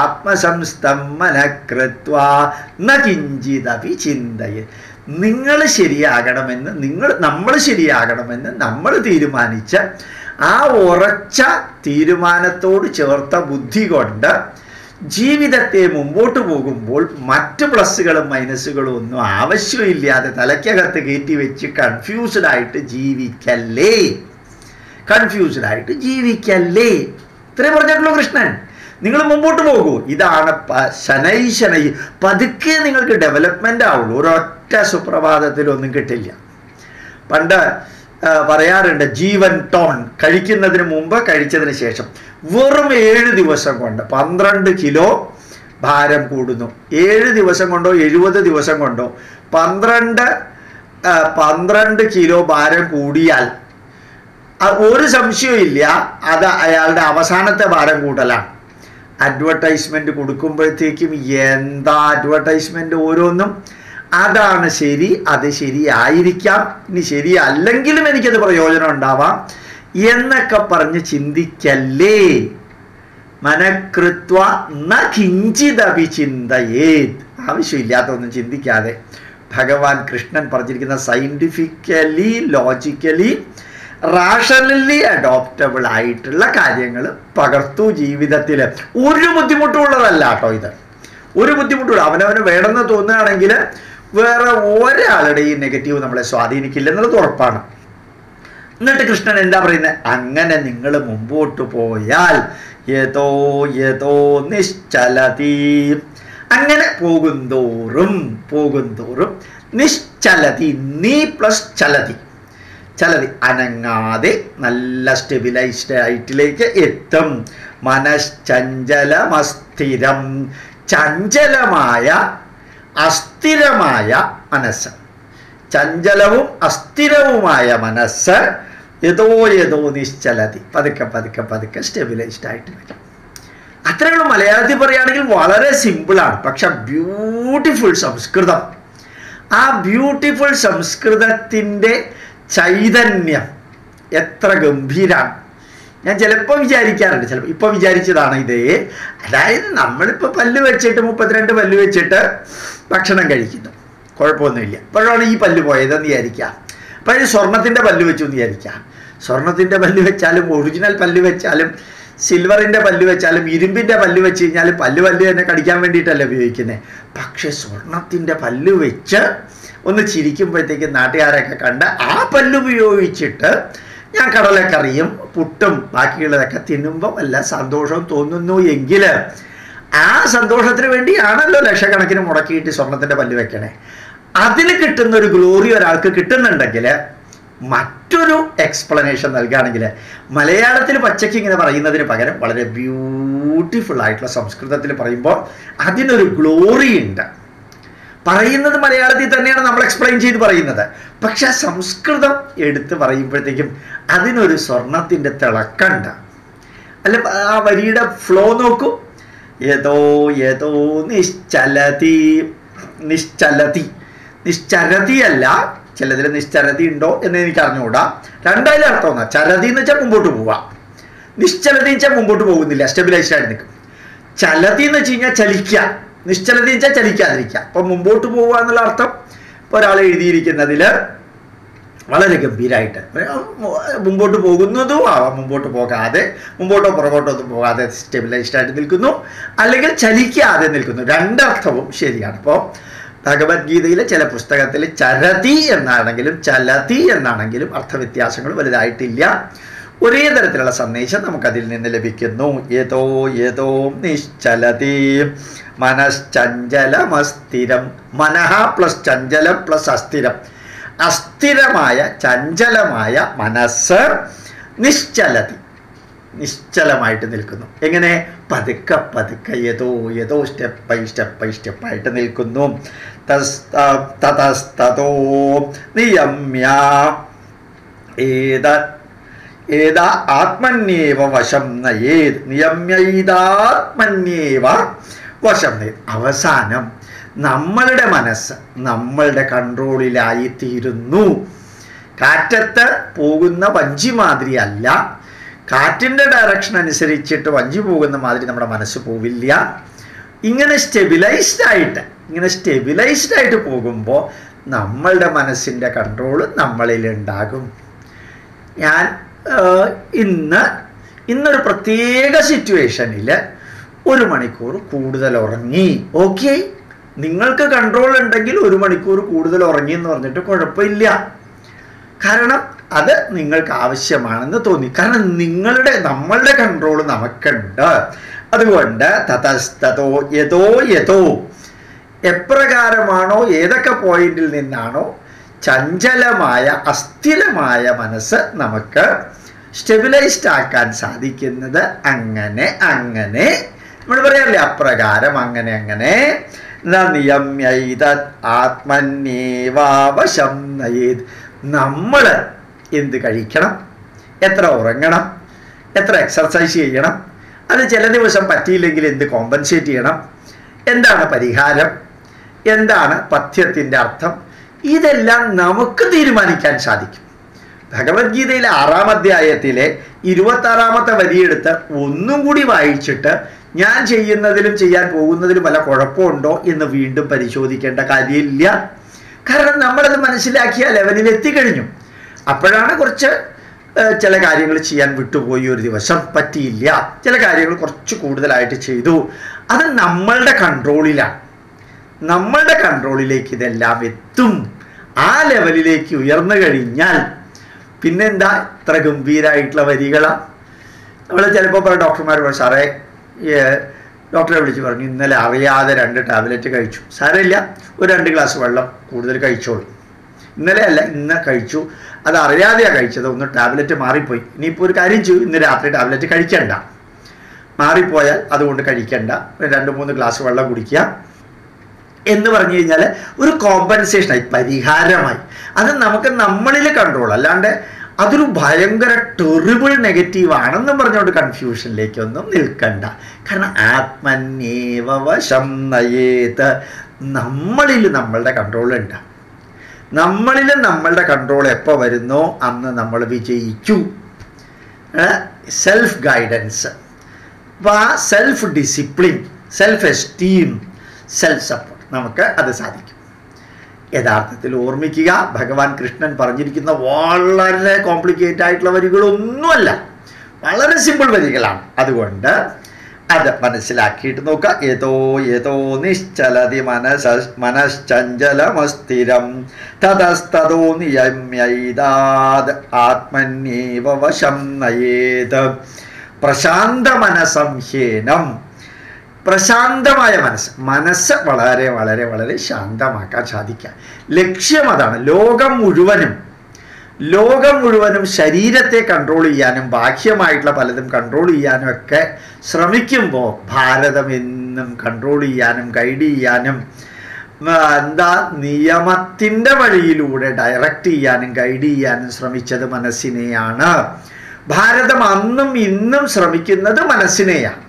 A: ആത്മസംസ്തംഭനകൃത്വ ന കിഞ്ചിതപി ചിന്തയെ നിങ്ങൾ ശരിയാകണമെന്ന് നിങ്ങൾ നമ്മൾ ശരിയാകണമെന്ന് നമ്മൾ തീരുമാനിച്ച ആ ഉറച്ച തീരുമാനത്തോട് ചേർത്ത ബുദ്ധി കൊണ്ട് ജീവിതത്തെ മുമ്പോട്ട് പോകുമ്പോൾ മറ്റ് പ്ലസ്സുകളും മൈനസുകളും ഒന്നും ആവശ്യമില്ലാതെ തലയ്ക്കകത്ത് കയറ്റി വെച്ച് കൺഫ്യൂസ്ഡ് ആയിട്ട് ജീവിക്കല്ലേ കൺഫ്യൂസ്ഡ് ആയിട്ട് ജീവിക്കല്ലേ ഇത്രയും പറഞ്ഞിട്ടുള്ളൂ കൃഷ്ണൻ നിങ്ങൾ മുമ്പോട്ട് പോകൂ ഇതാണ് ശനൈ ശനൈ പതുക്കെ നിങ്ങൾക്ക് ഡെവലപ്മെൻ്റ് ആവുള്ളൂ ഒരൊറ്റ സുപ്രഭാതത്തിലൊന്നും കിട്ടില്ല പണ്ട് പറയാറുണ്ട് ജീവൻ ടോൺ കഴിക്കുന്നതിന് മുമ്പ് കഴിച്ചതിന് ശേഷം വെറും ഏഴ് ദിവസം കൊണ്ട് പന്ത്രണ്ട് കിലോ ഭാരം കൂടുന്നു ഏഴ് ദിവസം കൊണ്ടോ എഴുപത് ദിവസം കൊണ്ടോ പന്ത്രണ്ട് പന്ത്രണ്ട് കിലോ ഭാരം കൂടിയാൽ ഒരു സംശയവും ഇല്ല അത് അയാളുടെ അവസാനത്തെ ഭാരം കൂട്ടലാണ് അഡ്വർടൈസ്മെന്റ് കൊടുക്കുമ്പോഴത്തേക്കും എന്താ അഡ്വർടൈസ്മെന്റ് ഓരോന്നും അതാണ് ശരി അത് ശരിയായിരിക്കാം ഇനി ശരിയല്ലെങ്കിലും എനിക്കത് പ്രയോജനം ഉണ്ടാവാം എന്നൊക്കെ പറഞ്ഞ് ചിന്തിക്കല്ലേ മനഃകൃത്വ ന കിഞ്ചിതപി ചിന്തയേത് ആവശ്യമില്ലാത്തൊന്നും ചിന്തിക്കാതെ ഭഗവാൻ കൃഷ്ണൻ പറഞ്ഞിരിക്കുന്ന സയൻറ്റിഫിക്കലി ലോജിക്കലി റാഷണലി അഡോപ്റ്റബിൾ ആയിട്ടുള്ള കാര്യങ്ങൾ പകർത്തു ജീവിതത്തിൽ ഒരു ബുദ്ധിമുട്ടും ഉള്ളതല്ല കേട്ടോ ഇത് ഒരു ബുദ്ധിമുട്ടുള്ള അവനവന് വേണമെന്ന് തോന്നുകയാണെങ്കിൽ വേറെ ഒരാളുടെയും നെഗറ്റീവ് നമ്മളെ സ്വാധീനിക്കില്ല എന്നുള്ളത് ഉറപ്പാണ് എന്നിട്ട് കൃഷ്ണൻ എന്താ പറയുന്നത് അങ്ങനെ നിങ്ങൾ മുമ്പോട്ട് പോയാൽ യഥോ യഥോ നിശ്ചലതി അങ്ങനെ പോകുന്തോറും പോകുന്തോറും നിശ്ചലതി നീ പ്ലസ് ചലതി ചലതി അനങ്ങാതെ നല്ല സ്റ്റെബിലൈസ്ഡ് ആയിട്ടിലേക്ക് എത്തും മനശ്ചഞ്ചലമസ്ഥിരം ചഞ്ചലമായ അസ്ഥിരമായ മനസ്സ് ചഞ്ചലവും അസ്ഥിരവുമായ മനസ്സ് ഏതോ ഏതോ നിശ്ചലതി പതുക്കെ പതുക്കെ പതുക്കെ സ്റ്റെബിലൈസ്ഡ് ആയിട്ട് വരും അത്രയുള്ള മലയാളത്തിൽ പറയുകയാണെങ്കിൽ വളരെ സിമ്പിളാണ് പക്ഷെ ബ്യൂട്ടിഫുൾ സംസ്കൃതം ആ ബ്യൂട്ടിഫുൾ സംസ്കൃതത്തിൻ്റെ ചൈതന്യം എത്ര ഗംഭീരാണ് ഞാൻ ചിലപ്പോൾ വിചാരിക്കാറുണ്ട് ചിലപ്പോൾ ഇപ്പോൾ വിചാരിച്ചതാണ് ഇത് അതായത് നമ്മളിപ്പോൾ പല്ല് വെച്ചിട്ട് മുപ്പത്തിരണ്ട് പല്ല് വെച്ചിട്ട് ഭക്ഷണം കഴിക്കുന്നു കുഴപ്പമൊന്നുമില്ല അപ്പോഴാണ് ഈ പല്ല് പോയതെന്ന് വിചാരിക്കാം അപ്പോൾ സ്വർണത്തിൻ്റെ പല്ല് വെച്ചു എന്ന് വിചാരിക്കാം സ്വർണത്തിൻ്റെ പല്ല് വെച്ചാലും ഒറിജിനൽ പല്ല് വെച്ചാലും സിൽവറിൻ്റെ പല്ല് വെച്ചാലും ഇരുമ്പിൻ്റെ പല്ല് വെച്ച് കഴിഞ്ഞാൽ പല്ല് പല്ല് തന്നെ കടിക്കാൻ വേണ്ടിയിട്ടല്ല ഉപയോഗിക്കുന്നത് പക്ഷെ സ്വർണത്തിൻ്റെ പല്ല് വെച്ച് ഒന്ന് ചിരിക്കുമ്പോഴത്തേക്ക് നാട്ടുകാരൊക്കെ കണ്ട് ആ പല്ല് ഉപയോഗിച്ചിട്ട് ഞാൻ കടലക്കറിയും പുട്ടും ബാക്കിയുള്ളതൊക്കെ തിന്നുമ്പോൾ വല്ല സന്തോഷവും തോന്നുന്നു എങ്കിൽ ആ സന്തോഷത്തിന് വേണ്ടിയാണല്ലോ ലക്ഷക്കണക്കിന് മുടക്കിയിട്ട് സ്വർണത്തിൻ്റെ പല്ല് വെക്കണേ അതിന് കിട്ടുന്ന ഒരു ഗ്ലോറി ഒരാൾക്ക് കിട്ടുന്നുണ്ടെങ്കിൽ മറ്റൊരു എക്സ്പ്ലനേഷൻ നൽകുകയാണെങ്കിൽ മലയാളത്തിൽ പച്ചയ്ക്ക് ഇങ്ങനെ പറയുന്നതിന് പകരം വളരെ ബ്യൂട്ടിഫുൾ ആയിട്ടുള്ള സംസ്കൃതത്തിൽ പറയുമ്പോൾ അതിനൊരു ഗ്ലോറി ഉണ്ട് പറയുന്നത് മലയാളത്തിൽ തന്നെയാണ് നമ്മൾ എക്സ്പ്ലെയിൻ ചെയ്ത് പറയുന്നത് പക്ഷെ ആ സംസ്കൃതം എടുത്ത് പറയുമ്പോഴത്തേക്കും അതിനൊരു സ്വർണത്തിൻ്റെ തിളക്കമുണ്ട് അല്ല ആ വരിയുടെ ഫ്ലോ നോക്കൂ ഏതോ ഏതോ നിശ്ചലതി നിശ്ചലതി നിശ്ചരതി അല്ല ചിലതിൽ നിശ്ചരതി ഉണ്ടോ എന്ന് എനിക്ക് അറിഞ്ഞുകൂടാ രണ്ടായാലും അർത്ഥം ഒന്നാ ചരതി എന്ന് വെച്ചാൽ മുമ്പോട്ട് പോവാ നിശ്ചലതി വെച്ചാൽ മുമ്പോട്ട് പോകുന്നില്ല സ്റ്റെബിലൈസ്ഡ് ആയിട്ട് നിൽക്കും ചലതി എന്ന് വെച്ച് കഴിഞ്ഞാൽ ചലിക്കുക നിശ്ചലതി വെച്ചാൽ ചലിക്കാതിരിക്കുക അപ്പം മുമ്പോട്ട് പോവുക എന്നുള്ള അർത്ഥം ഇപ്പോൾ ഒരാൾ എഴുതിയിരിക്കുന്നതിൽ വളരെ ഗംഭീരമായിട്ട് മുമ്പോട്ട് പോകുന്നതും ആവാം മുമ്പോട്ട് പോകാതെ മുമ്പോട്ടോ പുറകോട്ടോ ഒന്നും പോകാതെ സ്റ്റെബിലൈസ്ഡ് ആയിട്ട് നിൽക്കുന്നു അല്ലെങ്കിൽ ചലിക്കാതെ നിൽക്കുന്നു രണ്ടർത്ഥവും ശരിയാണ് അപ്പോൾ ഭഗവത്ഗീതയിലെ ചില പുസ്തകത്തിൽ ചരതി എന്നാണെങ്കിലും ചലതി എന്നാണെങ്കിലും അർത്ഥവ്യത്യാസങ്ങൾ വലുതായിട്ടില്ല ഒരേ തരത്തിലുള്ള സന്ദേശം നമുക്കതിൽ നിന്ന് ലഭിക്കുന്നു ഏതോ ഏതോ നിശ്ചലതി മനശ്ചഞ്ചലമസ്ഥിരം മനഃ പ്ലസ് ചഞ്ചലം പ്ലസ് അസ്ഥിരം അസ്ഥിരമായ ചഞ്ചലമായ മനസ്സ് നിശ്ചലതി നിശ്ചലമായിട്ട് നിൽക്കുന്നു എങ്ങനെ പതുക്കെ പതുക്കെ ഏതോ ഏതോ സ്റ്റെപ്പ് ബൈ സ്റ്റെപ്പ് ബൈ സ്റ്റെപ്പായിട്ട് നിൽക്കുന്നു തതസ്തോ നിയമ്യ ഏത ഏതാ ആത്മന്യേവ വശം നയേത് നിയമ്യൈതാത്മന്യേവ വശം നയേത് അവസാനം നമ്മളുടെ മനസ്സ് നമ്മളുടെ കൺട്രോളിലായിത്തീരുന്നു കാറ്റത്ത് പോകുന്ന വഞ്ചി മാതിരി അല്ല കാറ്റിൻ്റെ ഡയറക്ഷൻ അനുസരിച്ചിട്ട് വഞ്ചി പോകുന്ന മാതിരി നമ്മുടെ മനസ്സ് പോവില്ല ഇങ്ങനെ സ്റ്റെബിലൈസ്ഡ് ആയിട്ട് ഇങ്ങനെ സ്റ്റെബിലൈസ്ഡ് ആയിട്ട് പോകുമ്പോൾ നമ്മളുടെ മനസ്സിൻ്റെ കൺട്രോൾ നമ്മളിലുണ്ടാകും ഞാൻ ഇന്ന് ഇന്നൊരു പ്രത്യേക സിറ്റുവേഷനിൽ ഒരു മണിക്കൂർ കൂടുതൽ ഉറങ്ങി ഓക്കെ നിങ്ങൾക്ക് കൺട്രോൾ ഉണ്ടെങ്കിൽ ഒരു മണിക്കൂർ കൂടുതൽ ഉറങ്ങി എന്ന് പറഞ്ഞിട്ട് കുഴപ്പമില്ല കാരണം അത് നിങ്ങൾക്ക് ആവശ്യമാണെന്ന് തോന്നി കാരണം നിങ്ങളുടെ നമ്മളുടെ കൺട്രോൾ നമുക്കുണ്ട് അതുകൊണ്ട് തതസ്തോ യഥോ യഥോ എപ്രകാരമാണോ ഏതൊക്കെ പോയിന്റിൽ നിന്നാണോ ചഞ്ചലമായ അസ്ഥിരമായ മനസ്സ് നമുക്ക് സ്റ്റെബിലൈസ്ഡ് ആക്കാൻ സാധിക്കുന്നത് അങ്ങനെ അങ്ങനെ നമ്മൾ പറയാറില്ലേ അപ്രകാരം അങ്ങനെ അങ്ങനെ നിയമ്യൈത ആത്മന്യേവാവശം നയേത് നമ്മൾ എന്ത് കഴിക്കണം എത്ര ഉറങ്ങണം എത്ര എക്സർസൈസ് ചെയ്യണം അത് ചില ദിവസം പറ്റിയില്ലെങ്കിൽ എന്ത് കോമ്പൻസേറ്റ് ചെയ്യണം എന്താണ് പരിഹാരം എന്താണ് പഥ്യത്തിൻ്റെ അർത്ഥം ഇതെല്ലാം നമുക്ക് തീരുമാനിക്കാൻ സാധിക്കും ഭഗവത്ഗീതയിലെ ആറാം അധ്യായത്തിലെ ഇരുപത്താറാമത്തെ വരിയെടുത്ത് ഒന്നും കൂടി വായിച്ചിട്ട് ഞാൻ ചെയ്യുന്നതിലും ചെയ്യാൻ പോകുന്നതിലും വല്ല കുഴപ്പമുണ്ടോ എന്ന് വീണ്ടും പരിശോധിക്കേണ്ട കാര്യമില്ല കാരണം നമ്മളത് മനസ്സിലാക്കിയ ലെവലിൽ എത്തിക്കഴിഞ്ഞു അപ്പോഴാണ് കുറച്ച് ചില കാര്യങ്ങൾ ചെയ്യാൻ വിട്ടുപോയി ഒരു ദിവസം പറ്റിയില്ല ചില കാര്യങ്ങൾ കുറച്ച് കൂടുതലായിട്ട് ചെയ്തു അത് നമ്മളുടെ കൺട്രോളിലാണ് നമ്മളുടെ കൺട്രോളിലേക്ക് ഇതെല്ലാം എത്തും ആ ലെവലിലേക്ക് ഉയർന്നു കഴിഞ്ഞാൽ പിന്നെന്താ ഇത്ര ഗംഭീരമായിട്ടുള്ള വരികളാണ് നമ്മൾ ചിലപ്പോൾ പറയും ഡോക്ടർമാർ പറയും സാറേ ഏ, ഡോക്ടറെ വിളിച്ച് പറഞ്ഞു ഇന്നലെ അറിയാതെ രണ്ട് ടാബ്ലറ്റ് കഴിച്ചു സാരമില്ല ഒരു രണ്ട് ഗ്ലാസ് വെള്ളം കൂടുതൽ കഴിച്ചോളൂ ഇന്നലെ അല്ല ഇന്ന് കഴിച്ചു അത് അറിയാതെയാണ് കഴിച്ചത് ഒന്ന് ടാബ്ലറ്റ് മാറിപ്പോയി ഇനിയിപ്പോൾ ഒരു കാര്യം ചെയ്യൂ ഇന്ന് രാത്രി ടാബ്ലറ്റ് കഴിക്കണ്ട മാറിപ്പോയാൽ അതുകൊണ്ട് കഴിക്കണ്ട ഒരു രണ്ട് മൂന്ന് ഗ്ലാസ് വെള്ളം കുടിക്കുക എന്ന് പറഞ്ഞു കഴിഞ്ഞാൽ ഒരു കോമ്പൻസേഷനായി പരിഹാരമായി അത് നമുക്ക് നമ്മളിൽ കൺട്രോൾ അല്ലാണ്ട് അതൊരു ഭയങ്കര ടെറിബിൾ നെഗറ്റീവ് ആണെന്നും പറഞ്ഞുകൊണ്ട് കൺഫ്യൂഷനിലേക്കൊന്നും നിൽക്കണ്ട കാരണം ആത്മന്യേവ വശം നയേത് നമ്മളിൽ നമ്മളുടെ കൺട്രോൾ ഉണ്ട് നമ്മളിൽ നമ്മളുടെ കൺട്രോൾ എപ്പോൾ വരുന്നോ അന്ന് നമ്മൾ വിജയിച്ചു സെൽഫ് ഗൈഡൻസ് അപ്പോൾ ആ self discipline self esteem self support നമുക്ക് അത് സാധിക്കും യഥാർത്ഥത്തിൽ ഓർമ്മിക്കുക ഭഗവാൻ കൃഷ്ണൻ പറഞ്ഞിരിക്കുന്ന വളരെ കോംപ്ലിക്കേറ്റ് ആയിട്ടുള്ള വരികളൊന്നുമല്ല വളരെ സിമ്പിൾ വരികളാണ് അതുകൊണ്ട് അത് മനസ്സിലാക്കിയിട്ട് നോക്കുക ഏതോ ഏതോ നിശ്ചലതി മനസ മനശ്ചഞ്ചലമസ്ഥിരം തതസ്തതോ നിയമൈതാത് ആത്മന്യേവ വശം നയേത് പ്രശാന്ത മനസംഹ്യേനം പ്രശാന്തമായ മനസ്സ് മനസ്സ് വളരെ വളരെ വളരെ ശാന്തമാക്കാൻ സാധിക്കുക ലക്ഷ്യം അതാണ് ലോകം മുഴുവനും ലോകം മുഴുവനും ശരീരത്തെ കൺട്രോൾ ചെയ്യാനും ബാഹ്യമായിട്ടുള്ള പലതും കൺട്രോൾ ചെയ്യാനും ഒക്കെ ശ്രമിക്കുമ്പോൾ ഭാരതം എന്നും കൺട്രോൾ ചെയ്യാനും ഗൈഡ് ചെയ്യാനും ആ, എന്താ നിയമത്തിൻ്റെ വഴിയിലൂടെ ഡയറക്റ്റ് ചെയ്യാനും ഗൈഡ് ചെയ്യാനും ശ്രമിച്ചത് മനസ്സിനെയാണ് ഭാരതം അന്നും ഇന്നും ശ്രമിക്കുന്നത് മനസ്സിനെയാണ്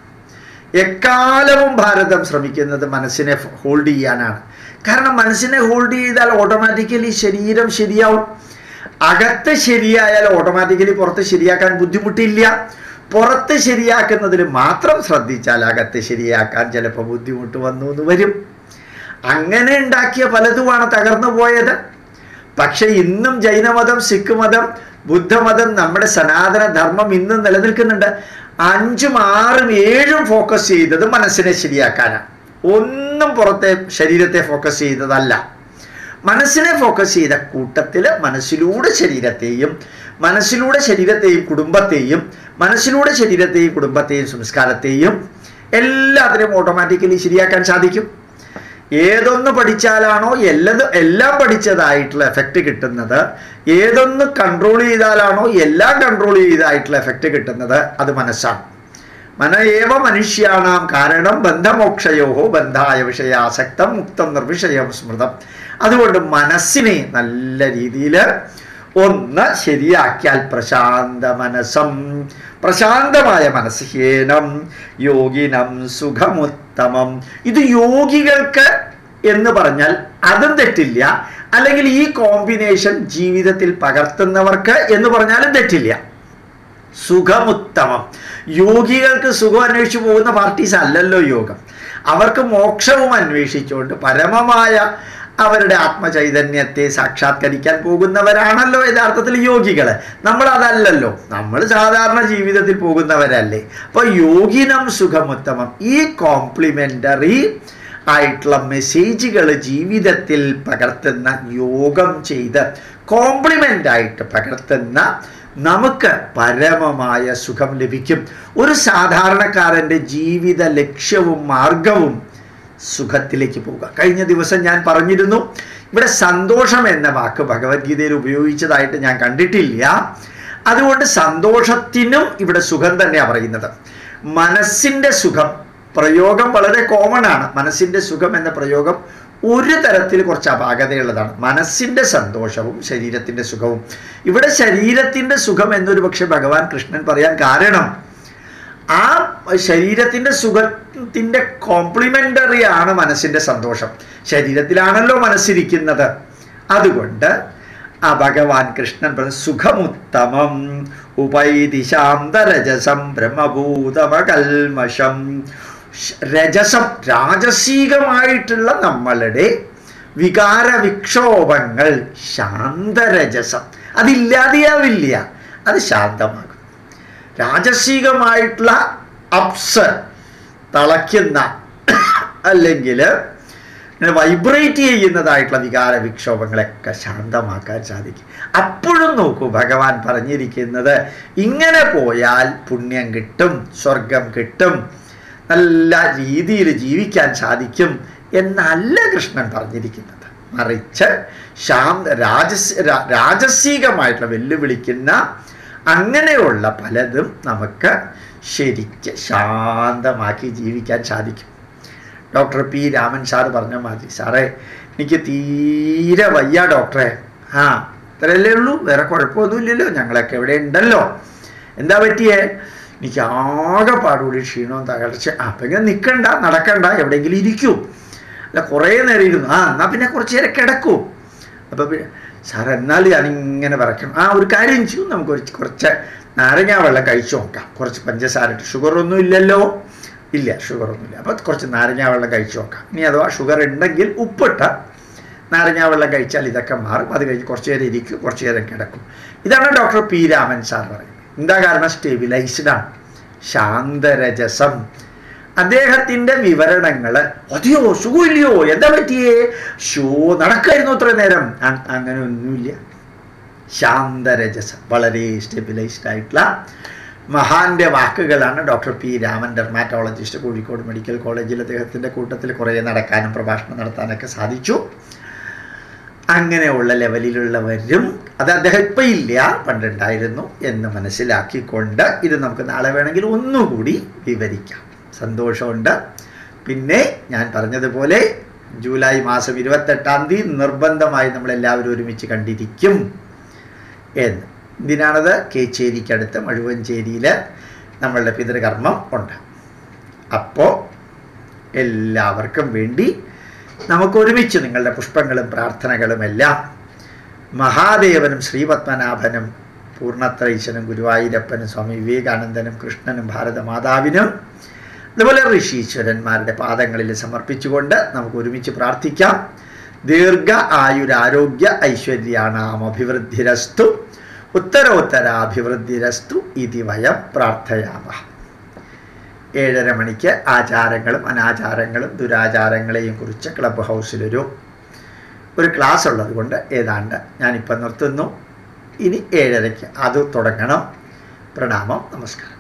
A: എക്കാലവും ഭാരതം ശ്രമിക്കുന്നത് മനസ്സിനെ ഹോൾഡ് ചെയ്യാനാണ് കാരണം മനസ്സിനെ ഹോൾഡ് ചെയ്താൽ ഓട്ടോമാറ്റിക്കലി ശരീരം ശരിയാവും അകത്ത് ശരിയായാൽ ഓട്ടോമാറ്റിക്കലി പുറത്ത് ശരിയാക്കാൻ ബുദ്ധിമുട്ടില്ല പുറത്ത് ശരിയാക്കുന്നതിൽ മാത്രം ശ്രദ്ധിച്ചാൽ അകത്ത് ശരിയാക്കാൻ ചിലപ്പോൾ ബുദ്ധിമുട്ട് വന്നു എന്ന് വരും അങ്ങനെ ഉണ്ടാക്കിയ പലതുമാണ് തകർന്നു പോയത് പക്ഷെ ഇന്നും ജൈനമതം സിഖ് മതം ബുദ്ധമതം നമ്മുടെ സനാതന ധർമ്മം ഇന്നും നിലനിൽക്കുന്നുണ്ട് അഞ്ചും ആറും ഏഴും ഫോക്കസ് ചെയ്തത് മനസ്സിനെ ശരിയാക്കാനാണ് ഒന്നും പുറത്തെ ശരീരത്തെ ഫോക്കസ് ചെയ്തതല്ല മനസ്സിനെ ഫോക്കസ് ചെയ്ത കൂട്ടത്തിൽ മനസ്സിലൂടെ ശരീരത്തെയും മനസ്സിലൂടെ ശരീരത്തെയും കുടുംബത്തെയും മനസ്സിലൂടെ ശരീരത്തെയും കുടുംബത്തെയും സംസ്കാരത്തെയും എല്ലാത്തിനെയും ഓട്ടോമാറ്റിക്കലി ശരിയാക്കാൻ സാധിക്കും ഏതൊന്ന് പഠിച്ചാലാണോ എല്ലത് എല്ലാം പഠിച്ചതായിട്ടുള്ള എഫക്റ്റ് കിട്ടുന്നത് ഏതൊന്ന് കൺട്രോൾ ചെയ്താലാണോ എല്ലാം കൺട്രോൾ ചെയ്തതായിട്ടുള്ള എഫക്റ്റ് കിട്ടുന്നത് അത് മനസ്സാണ് മന ഏവ മനുഷ്യാണാം കാരണം ബന്ധമോക്ഷയോഹോ ബന്ധായ വിഷയാസക്തം മുക്തം നിർവിഷയം സ്മൃതം അതുകൊണ്ട് മനസ്സിനെ നല്ല രീതിയിൽ ഒന്ന് ശരിയാക്കിയാൽ പ്രശാന്ത മനസ്സം പ്രശാന്തമായ മനസ്സ് ഹേനം യോഗിനം സുഖമുത്തമം ഇത് യോഗികൾക്ക് എന്ന് പറഞ്ഞാൽ അതും തെറ്റില്ല അല്ലെങ്കിൽ ഈ കോമ്പിനേഷൻ ജീവിതത്തിൽ പകർത്തുന്നവർക്ക് എന്ന് പറഞ്ഞാലും തെറ്റില്ല സുഖമുത്തമം യോഗികൾക്ക് സുഖം അന്വേഷിച്ചു പോകുന്ന പാർട്ടീസ് അല്ലല്ലോ യോഗം അവർക്ക് മോക്ഷവും അന്വേഷിച്ചുകൊണ്ട് പരമമായ അവരുടെ ആത്മചൈതന്യത്തെ സാക്ഷാത്കരിക്കാൻ പോകുന്നവരാണല്ലോ യഥാർത്ഥത്തിൽ യോഗികൾ നമ്മൾ അതല്ലല്ലോ നമ്മൾ സാധാരണ ജീവിതത്തിൽ പോകുന്നവരല്ലേ അപ്പോൾ യോഗിനം സുഖമുത്തമം ഈ കോംപ്ലിമെൻ്ററി ആയിട്ടുള്ള മെസ്സേജുകൾ ജീവിതത്തിൽ പകർത്തുന്ന യോഗം ചെയ്ത് കോംപ്ലിമെൻ്റ് ആയിട്ട് പകർത്തുന്ന നമുക്ക് പരമമായ സുഖം ലഭിക്കും ഒരു സാധാരണക്കാരൻ്റെ ജീവിത ലക്ഷ്യവും മാർഗവും സുഖത്തിലേക്ക് പോവുക കഴിഞ്ഞ ദിവസം ഞാൻ പറഞ്ഞിരുന്നു ഇവിടെ സന്തോഷം എന്ന വാക്ക് ഭഗവത്ഗീതയിൽ ഉപയോഗിച്ചതായിട്ട് ഞാൻ കണ്ടിട്ടില്ല അതുകൊണ്ട് സന്തോഷത്തിനും ഇവിടെ സുഖം തന്നെയാണ് പറയുന്നത് മനസ്സിൻ്റെ സുഖം പ്രയോഗം വളരെ കോമൺ ആണ് മനസ്സിൻ്റെ സുഖം എന്ന പ്രയോഗം ഒരു തരത്തിൽ കുറച്ച് അപാകതയുള്ളതാണ് മനസ്സിൻ്റെ സന്തോഷവും ശരീരത്തിൻ്റെ സുഖവും ഇവിടെ ശരീരത്തിൻ്റെ സുഖം എന്നൊരു പക്ഷെ ഭഗവാൻ കൃഷ്ണൻ പറയാൻ കാരണം ആ ശരീരത്തിൻ്റെ സുഖത്തിൻ്റെ കോംപ്ലിമെൻ്ററി ആണ് മനസ്സിൻ്റെ സന്തോഷം ശരീരത്തിലാണല്ലോ മനസ്സിരിക്കുന്നത് അതുകൊണ്ട് ആ ഭഗവാൻ കൃഷ്ണൻ പറഞ്ഞ സുഖമുത്തമം ഉപൈതി ശാന്തരജസം ബ്രഹ്മഭൂതമകൽമഷം രജസം രാജസീകമായിട്ടുള്ള നമ്മളുടെ വികാര വിക്ഷോഭങ്ങൾ ശാന്തരജസം അതില്ലാതെയാവില്ല അത് ശാന്തമാകും രാജസീകമായിട്ടുള്ള അപ്സ് തളയ്ക്കുന്ന അല്ലെങ്കിൽ ഇങ്ങനെ വൈബ്രേറ്റ് ചെയ്യുന്നതായിട്ടുള്ള വികാര വിക്ഷോഭങ്ങളൊക്കെ ശാന്തമാക്കാൻ സാധിക്കും അപ്പോഴും നോക്കൂ ഭഗവാൻ പറഞ്ഞിരിക്കുന്നത് ഇങ്ങനെ പോയാൽ പുണ്യം കിട്ടും സ്വർഗം കിട്ടും നല്ല രീതിയിൽ ജീവിക്കാൻ സാധിക്കും എന്നല്ല കൃഷ്ണൻ പറഞ്ഞിരിക്കുന്നത് മറിച്ച് ശാന്ത രാജസ് രാ- രാജസീകമായിട്ടുള്ള വെല്ലുവിളിക്കുന്ന അങ്ങനെയുള്ള പലതും നമുക്ക് ശരിക്ക് ശാന്തമാക്കി ജീവിക്കാൻ സാധിക്കും ഡോക്ടർ പി രാമൻ സാറ് പറഞ്ഞ മാതിരി സാറേ എനിക്ക് തീരെ വയ്യ ഡോക്ടറെ ആ ഇത്രയല്ലേ ഉള്ളൂ വേറെ കുഴപ്പമൊന്നുമില്ലല്ലോ ഞങ്ങളൊക്കെ ഇവിടെ ഉണ്ടല്ലോ എന്താ പറ്റിയേ എനിക്ക് ആകെ പാടുകൂടി ക്ഷീണവും തകർച്ച ആ അപ്പം ഇങ്ങനെ നിൽക്കണ്ട നടക്കണ്ട എവിടെയെങ്കിലും ഇരിക്കൂ അല്ല കുറേ നേരം ഇരുന്നു ആ എന്നാൽ പിന്നെ കുറച്ച് നേരം കിടക്കൂ അപ്പോൾ പിന്നെ സാർ എന്നാൽ ഞാനിങ്ങനെ പറക്കണം ആ ഒരു കാര്യം ചെയ്യും നമുക്ക് കുറച്ച് കുറച്ച് നാരങ്ങാ വെള്ളം കഴിച്ചു നോക്കാം കുറച്ച് പഞ്ചസാര ഇട്ട് ഷുഗറൊന്നും ഇല്ലല്ലോ ഇല്ല ഷുഗറൊന്നുമില്ല അപ്പോൾ കുറച്ച് നാരങ്ങാ വെള്ളം കഴിച്ചു നോക്കാം ഇനി അഥവാ ഷുഗർ ഉണ്ടെങ്കിൽ ഉപ്പിട്ട നാരങ്ങാ വെള്ളം കഴിച്ചാൽ ഇതൊക്കെ മാറും അത് കഴിഞ്ഞ് കുറച്ച് നേരം ഇരിക്കും കുറച്ച് നേരം കിടക്കും ഇതാണ് ഡോക്ടർ പി രാമൻ സാർ പറയുന്നത് എന്താ കാരണം സ്റ്റെബിലൈസ്ഡ് ആണ് ശാന്തരജസം അദ്ദേഹത്തിൻ്റെ വിവരണങ്ങൾ അതെയോ സുഖമില്ലയോ എന്താ പറ്റിയേ ഷോ നടക്കായിരുന്നു അത്ര നേരം അ- അങ്ങനെ ഒന്നുമില്ല ശാന്തരജസം വളരെ സ്റ്റെബിലൈസ്ഡ് ആയിട്ടുള്ള മഹാന്റെ വാക്കുകളാണ് doctor P Raman dermatologist Kozhikode medical കോളേജിൽ അദ്ദേഹത്തിൻ്റെ കൂട്ടത്തിൽ കുറേ നടക്കാനും പ്രഭാഷണം നടത്താനൊക്കെ സാധിച്ചു അങ്ങനെയുള്ള ലെവലിലുള്ളവരും അത് അദ്ദേഹം ഇപ്പം ഇല്ല പണ്ടുണ്ടായിരുന്നു എന്ന് മനസ്സിലാക്കിക്കൊണ്ട് ഇത് നമുക്ക് നാളെ വേണമെങ്കിൽ ഒന്നുകൂടി വിവരിക്കാം സന്തോഷമുണ്ട് പിന്നെ ഞാൻ പറഞ്ഞതുപോലെ ജൂലൈ മാസം ഇരുപത്തെട്ടാം തീയതി നിർബന്ധമായി നമ്മളെല്ലാവരും ഒരുമിച്ച് കണ്ടിരിക്കും എന്ന് ഇതിനാണത് കേച്ചേരിക്കടുത്ത് മഴുവഞ്ചേരിയിൽ നമ്മളുടെ പിതൃകർമ്മം ഉണ്ട് അപ്പോൾ എല്ലാവർക്കും വേണ്ടി നമുക്ക് ഒരുമിച്ച് നിങ്ങളുടെ പുഷ്പങ്ങളും പ്രാർത്ഥനകളും എല്ലാം മഹാദേവനും ശ്രീപത്മനാഭനും പൂർണ്ണത്രൈശനും ഗുരുവായൂരപ്പനും സ്വാമി വിവേകാനന്ദനും കൃഷ്ണനും ഭാരതമാതാവിനും അതുപോലെ ഋഷീശ്വരന്മാരുടെ പാദങ്ങളിൽ സമർപ്പിച്ചുകൊണ്ട് നമുക്ക് ഒരുമിച്ച് പ്രാർത്ഥിക്കാം ദീർഘ ആയുരാരോഗ്യ ഐശ്വര്യാണാം അഭിവൃദ്ധിരസ്തു ഉത്തരോത്തരാഭിവൃദ്ധിരസ്തു ഇതി വയം പ്രാർത്ഥയാമ ഏഴര മണിക്ക് ആചാരങ്ങളും അനാചാരങ്ങളും ദുരാചാരങ്ങളെയും കുറിച്ച് ക്ലബ് ഹൗസിലൊരു ഒരു ക്ലാസ് ഉള്ളത് കൊണ്ട് ഏതാണ്ട് ഞാനിപ്പം നിർത്തുന്നു ഇനി ഏഴരയ്ക്ക് അത് തുടങ്ങണം പ്രണാമം നമസ്കാരം